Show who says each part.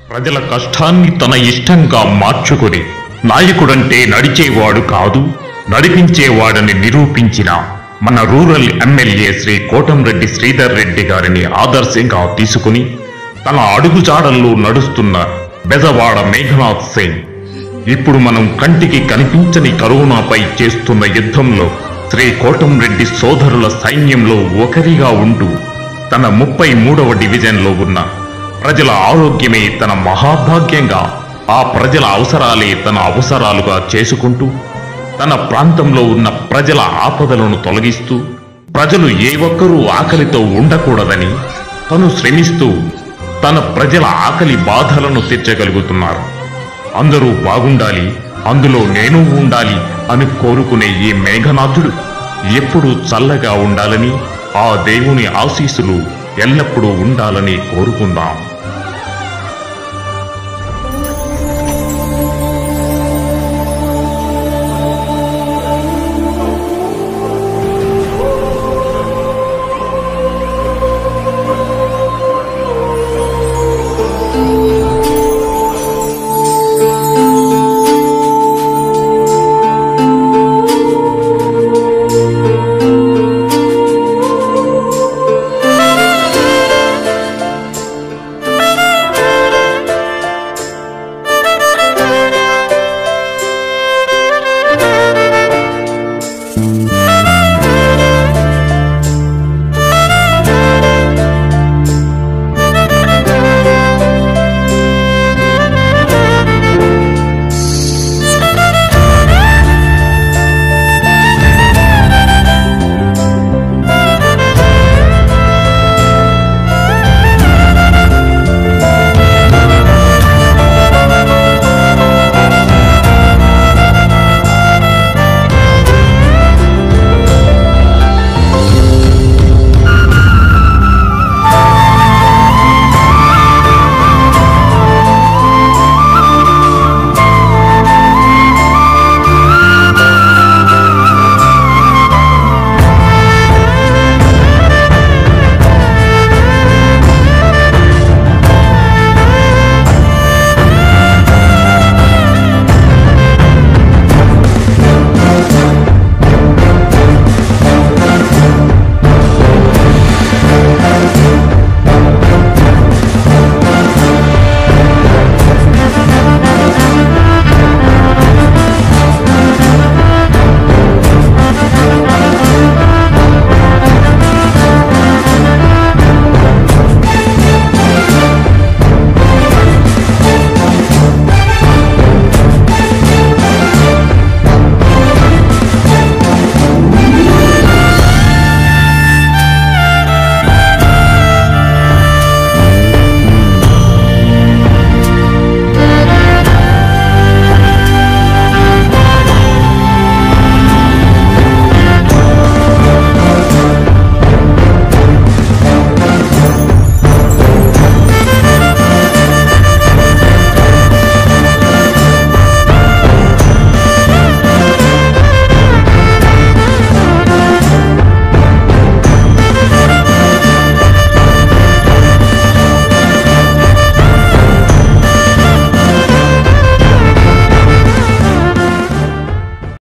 Speaker 1: ప్రజల కష్టాన్ని తన ఇష్టంగా మార్చుకొని నాయకుడంటే నడిచేవాడు కాదు నడిపించేవాడని నిరూపించిన మన రూరల్ ఎమ్మెల్యే శ్రీ కోటంరెడ్డి శ్రీధర్ రెడ్డి గారిని ఆదర్శంగా తీసుకుని తన అడుగుజాడల్లో నడుస్తున్న బెజవాడ మేఘనాథ్ సింగ్ ఇప్పుడు మనం కంటికి కనిపించని కరోనాపై చేస్తున్న యుద్ధంలో శ్రీ కోటంరెడ్డి సోదరుల సైన్యంలో ఒకరిగా ఉంటూ తన ముప్పై మూడవ డివిజన్లో ఉన్న ప్రజల ఆరోగ్యమే తన మహాభాగ్యంగా ఆ ప్రజల అవసరాలే తన అవసరాలుగా చేసుకుంటూ తన ప్రాంతంలో ఉన్న ప్రజల ఆపదలను తొలగిస్తూ ప్రజలు ఏ ఒక్కరూ ఆకలితో ఉండకూడదని తను శ్రమిస్తూ తన ప్రజల ఆకలి బాధలను తీర్చగలుగుతున్నారు అందరూ బాగుండాలి అందులో నేను ఉండాలి అని కోరుకునే ఈ మేఘనాథుడు ఎప్పుడూ చల్లగా ఉండాలని ఆ దేవుని ఆశీస్సులు ఎల్లప్పుడూ ఉండాలని కోరుకుందాం